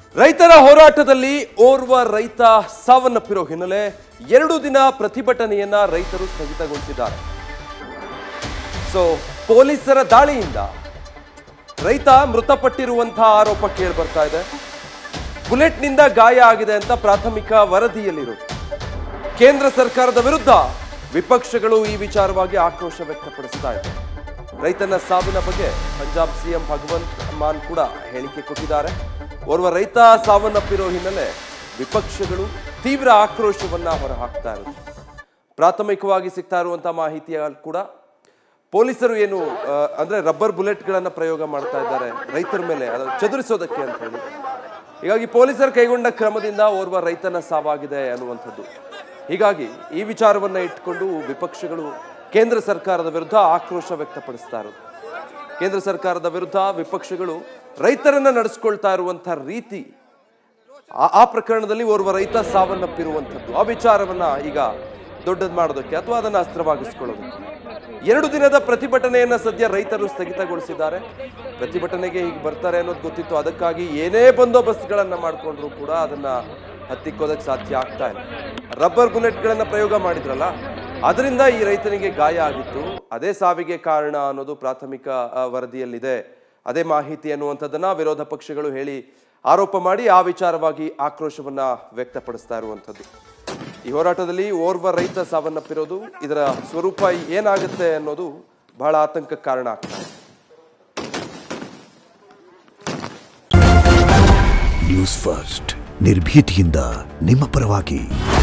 ರೈತರ ಹೋರಾಟದಲ್ಲಿ ಓರ್ವ ರೈತ ಸಾವನ್ನಪ್ಪಿರೋ ಹಿನ್ನೆಲೆ ಎರಡು ದಿನ ಪ್ರತಿಭಟನೆಯನ್ನ ರೈತರು ಸ್ಥಗಿತಗೊಳಿಸಿದ್ದಾರೆ ಸೊ ಪೊಲೀಸರ ದಾಳಿಯಿಂದ ರೈತ ಮೃತಪಟ್ಟಿರುವಂತಹ ಆರೋಪ ಕೇಳಿ ಬರ್ತಾ ಇದೆ ಬುಲೆಟ್ನಿಂದ ಗಾಯ ಆಗಿದೆ ಅಂತ ಪ್ರಾಥಮಿಕ ವರದಿಯಲ್ಲಿರೋದು ಕೇಂದ್ರ ಸರ್ಕಾರದ ವಿರುದ್ಧ ವಿಪಕ್ಷಗಳು ಈ ವಿಚಾರವಾಗಿ ಆಕ್ರೋಶ ವ್ಯಕ್ತಪಡಿಸ್ತಾ ಇದೆ ರೈತನ ಸಾವಿನ ಬಗ್ಗೆ ಪಂಜಾಬ್ ಸಿಎಂ ಭಗವಂತ್ ಮಾನ್ ಕೂಡ ಹೇಳಿಕೆ ಕೊಟ್ಟಿದ್ದಾರೆ ಓರ್ವ ರೈತ ಸಾವನ್ನಪ್ಪಿರೋ ಹಿನ್ನೆಲೆ ವಿಪಕ್ಷಗಳು ತೀವ್ರ ಆಕ್ರೋಶವನ್ನ ಹೊರಹಾಕ್ತಾ ಇರೋದು ಪ್ರಾಥಮಿಕವಾಗಿ ಸಿಗ್ತಾ ಇರುವಂತಹ ಮಾಹಿತಿಯ ಕೂಡ ಪೊಲೀಸರು ಏನು ಆ, ಅಂದ್ರೆ ರಬ್ಬರ್ ಬುಲೆಟ್ಗಳನ್ನ ಪ್ರಯೋಗ ಮಾಡ್ತಾ ಇದ್ದಾರೆ ರೈತರ ಮೇಲೆ ಅದನ್ನು ಚದುರಿಸೋದಕ್ಕೆ ಅಂತ ಹೇಳಿ ಹೀಗಾಗಿ ಪೊಲೀಸರು ಕೈಗೊಂಡ ಕ್ರಮದಿಂದ ಓರ್ವ ರೈತನ ಸಾವಾಗಿದೆ ಅನ್ನುವಂಥದ್ದು ಹೀಗಾಗಿ ಈ ವಿಚಾರವನ್ನ ಇಟ್ಕೊಂಡು ವಿಪಕ್ಷಗಳು ಕೇಂದ್ರ ಸರ್ಕಾರದ ವಿರುದ್ಧ ಆಕ್ರೋಶ ವ್ಯಕ್ತಪಡಿಸ್ತಾ ಇರೋದು ಕೇಂದ್ರ ಸರ್ಕಾರದ ವಿರುದ್ಧ ವಿಪಕ್ಷಗಳು ರೈತರನ್ನ ನಡೆಸ್ಕೊಳ್ತಾ ಇರುವಂಥ ರೀತಿ ಆ- ಆ ಪ್ರಕರಣದಲ್ಲಿ ಓರ್ವ ರೈತ ಸಾವನ್ನಪ್ಪಿರುವಂಥದ್ದು ಆ ವಿಚಾರವನ್ನ ಈಗ ದೊಡ್ಡದು ಮಾಡೋದಕ್ಕೆ ಅಥವಾ ಅದನ್ನ ಅಸ್ತ್ರವಾಗಿಸ್ಕೊಳ್ಳೋದಕ್ಕೆ ಎರಡು ದಿನದ ಪ್ರತಿಭಟನೆಯನ್ನ ಸದ್ಯ ರೈತರು ಸ್ಥಗಿತಗೊಳಿಸಿದ್ದಾರೆ ಪ್ರತಿಭಟನೆಗೆ ಹೀಗೆ ಬರ್ತಾರೆ ಅನ್ನೋದು ಗೊತ್ತಿತ್ತು ಅದಕ್ಕಾಗಿ ಏನೇ ಬಂದೋಬಸ್ತ್ಗಳನ್ನ ಮಾಡಿಕೊಂಡ್ರು ಕೂಡ ಅದನ್ನ ಹತ್ತಿಕ್ಕೋದಕ್ಕೆ ಸಾಧ್ಯ ಆಗ್ತಾ ಇಲ್ಲ ರಬ್ಬರ್ ಬುಲೆಟ್ಗಳನ್ನ ಪ್ರಯೋಗ ಮಾಡಿದ್ರಲ್ಲ ಅದರಿಂದ ಈ ರೈತನಿಗೆ ಗಾಯ ಆಗಿತ್ತು ಅದೇ ಸಾವಿಗೆ ಕಾರಣ ಅನ್ನೋದು ಪ್ರಾಥಮಿಕ ಆ, ವರದಿಯಲ್ಲಿದೆ ಅದೇ ಮಾಹಿತಿ ಅನ್ನುವಂಥದ್ದನ್ನ ವಿರೋಧ ಪಕ್ಷಗಳು ಹೇಳಿ ಆರೋಪ ಮಾಡಿ ಆ ವಿಚಾರವಾಗಿ ಆಕ್ರೋಶವನ್ನ ವ್ಯಕ್ತಪಡಿಸ್ತಾ ಇರುವಂಥದ್ದು ಈ ಹೋರಾಟದಲ್ಲಿ ಓರ್ವ ರೈತ ಸಾವನ್ನಪ್ಪಿರೋದು ಇದರ ಸ್ವರೂಪ ಏನಾಗುತ್ತೆ ಅನ್ನೋದು ಬಹಳ ಆತಂಕಕ್ಕೆ ಕಾರಣ ಆಗ್ತಾ ಇದೆ ನ್ಯೂಸ್ ಫಸ್ಟ್ ನಿರ್ಭೀತಿಯಿಂದ ನಿಮ್ಮ ಪರವಾಗಿ